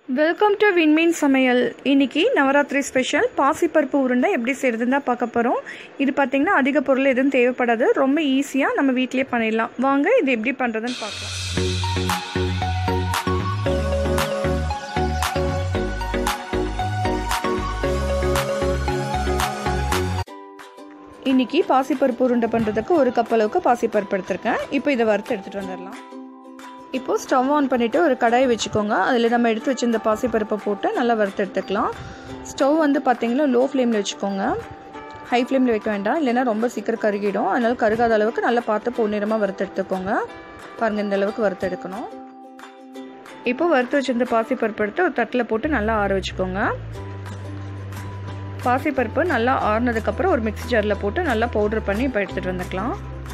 welcome to விண்மீன் சமையல் இன்னைக்கு நவராத்திரி ஸ்பெஷல் பாசிப்பருப்பு உருண்டை எப்படி செய்யறதுன்னு தான் பார்க்க போகிறோம் இது பார்த்திங்கன்னா அதிக பொருள் எதுவும் தேவைப்படாது ரொம்ப ஈஸியாக நம்ம வீட்டிலேயே பண்ணிடலாம் வாங்க இது எப்படி பண்ணுறதுன்னு பார்க்கலாம் இன்னைக்கு பாசிப்பருப்பு உருண்டை பண்ணுறதுக்கு ஒரு கப் அளவுக்கு பாசிப்பருப்பு எடுத்திருக்கேன் இப்போ இதை வறுத்து எடுத்துகிட்டு வந்துடலாம் இப்போது ஸ்டவ் ஆன் பண்ணிவிட்டு ஒரு கடாயை வச்சுக்கோங்க அதில் நம்ம எடுத்து வச்சிருந்த பாசிப்பருப்பை போட்டு நல்லா வறுத்து எடுத்துக்கலாம் ஸ்டவ் வந்து பார்த்திங்கன்னா லோ ஃப்ளேமில் வச்சுக்கோங்க ஹை ஃப்ளேமில் வைக்க வேண்டாம் இல்லைன்னா ரொம்ப சீக்கிரம் கருகிடும் அதனால் கருகாத அளவுக்கு நல்லா பார்த்து பொன்னிறமாக வறுத்து எடுத்துக்கோங்க பாருங்கள் இந்த அளவுக்கு வறுத்து எடுக்கணும் இப்போ வறுத்து வச்சிருந்த பாசிப்பருப்பு எடுத்து ஒரு தட்டில் போட்டு நல்லா ஆற வச்சுக்கோங்க பாசிப்பருப்பு நல்லா ஆறுனதுக்கப்புறம் ஒரு மிக்ஸி ஜாரில் போட்டு நல்லா பவுட்ரு பண்ணி இப்போ எடுத்துகிட்டு வந்துக்கலாம்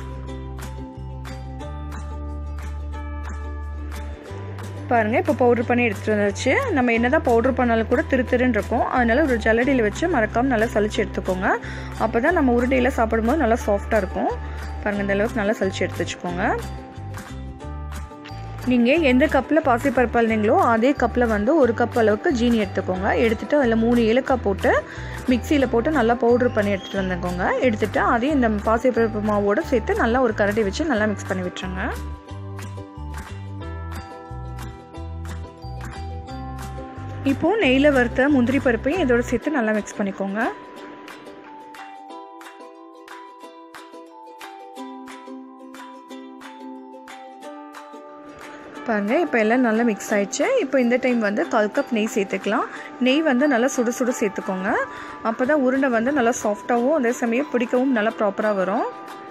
பாருங்கள் இப்போ பவுட்ரு பண்ணி எடுத்துகிட்டு வந்துருச்சு நம்ம என்ன தான் பவுட்ரு பண்ணாலும் கூட திரு திருன்னு இருக்கும் அதனால் ஒரு ஜல்லடியில் வச்சு மறக்காமல் நல்லா சளிச்சு எடுத்துக்கோங்க அப்போ தான் நம்ம உருண்டையில் சாப்பிடும்போது நல்லா சாஃப்டாக இருக்கும் பாருங்கள் இந்த அளவுக்கு நல்லா சளிச்சு எடுத்து வச்சுக்கோங்க நீங்கள் எந்த கப்பில் பாசிப்பருப்பு இருந்தீங்களோ அதே கப்பில் வந்து ஒரு கப் அளவுக்கு ஜீனி எடுத்துக்கோங்க எடுத்துகிட்டு அதில் மூணு ஏலக்காய் போட்டு மிக்சியில் போட்டு நல்லா பவுட்ரு பண்ணி எடுத்துகிட்டு வந்துக்கோங்க எடுத்துகிட்டு அதையும் இந்த பாசிப்பருப்பு மாவோடு சேர்த்து நல்லா ஒரு கரண்டி வச்சு நல்லா மிக்ஸ் பண்ணி விட்டுருங்க இப்போது நெய்யில் வறுத்த முந்திரி பருப்பையும் இதோட சேர்த்து நல்லா மிக்ஸ் பண்ணிக்கோங்க பாருங்கள் இப்போ எல்லாம் நல்லா மிக்ஸ் ஆயிடுச்சு இப்போ இந்த டைம் வந்து கால் கப் நெய் சேர்த்துக்கலாம் நெய் வந்து நல்லா சுடு சுடு சேர்த்துக்கோங்க அப்போ தான் உருண்டை வந்து நல்லா சாஃப்டாகவும் அதே சமயம் பிடிக்கவும் நல்லா ப்ராப்பராக வரும்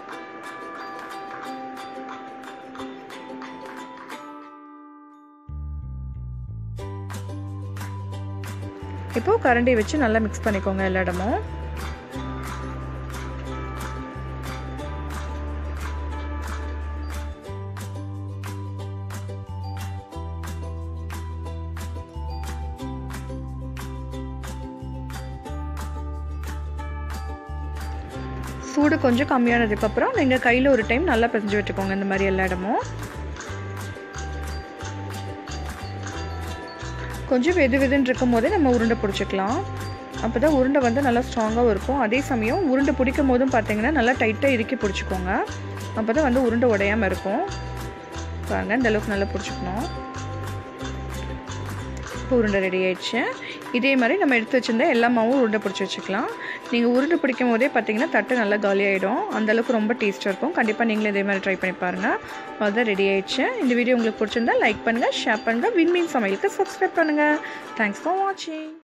இப்போது கரண்டி வச்சு நல்லா மிக்ஸ் பண்ணிக்கோங்க எல்லா இடமும் சூடு கொஞ்சம் கம்மியானதுக்கப்புறம் நீங்கள் கையில் ஒரு டைம் நல்லா பிசைஞ்சு விட்டுக்கோங்க இந்த மாதிரி எல்லா இடமும் கொஞ்சம் வெது வெதுன்னு இருக்கும் போதே நம்ம உருண்டை பிடிச்சிக்கலாம் அப்போ தான் உருண்டை வந்து நல்லா ஸ்ட்ராங்காகவும் இருக்கும் அதே சமயம் உருண்டை பிடிக்கும் போதும் பார்த்தீங்கன்னா நல்லா டைட்டாக இறுக்கி பிடிச்சிக்கோங்க அப்போ தான் வந்து உருண்டை உடையாமல் இருக்கும் பாருங்கள் இந்த அளவுக்கு நல்லா பிடிச்சிக்கணும் இப்போ உருண்டை ரெடி ஆயிடுச்சு இதே மாதிரி நம்ம எடுத்து வச்சுருந்தா எல்லா மாவும் உருண்டை பிடிச்சி வச்சுக்கலாம் நீங்கள் உருண்டை பிடிக்கும் போதே பார்த்தீங்கன்னா தட்டு நல்லா காலியாகிடும் அந்தளவுக்கு ரொம்ப டேஸ்ட்டாக இருக்கும் கண்டிப்பாக நீங்களும் இதே மாதிரி ட்ரை பண்ணி பாருங்கள் அதுதான் ரெடி ஆயிடுச்சு இந்த வீடியோ உங்களுக்கு பிடிச்சிருந்தா லைக் பண்ணுங்கள் ஷேர் பண்ணுங்கள் விண்மீன் சமையலுக்கு சப்ஸ்கிரைப் பண்ணுங்கள் தேங்க்ஸ் ஃபார் வாட்சிங்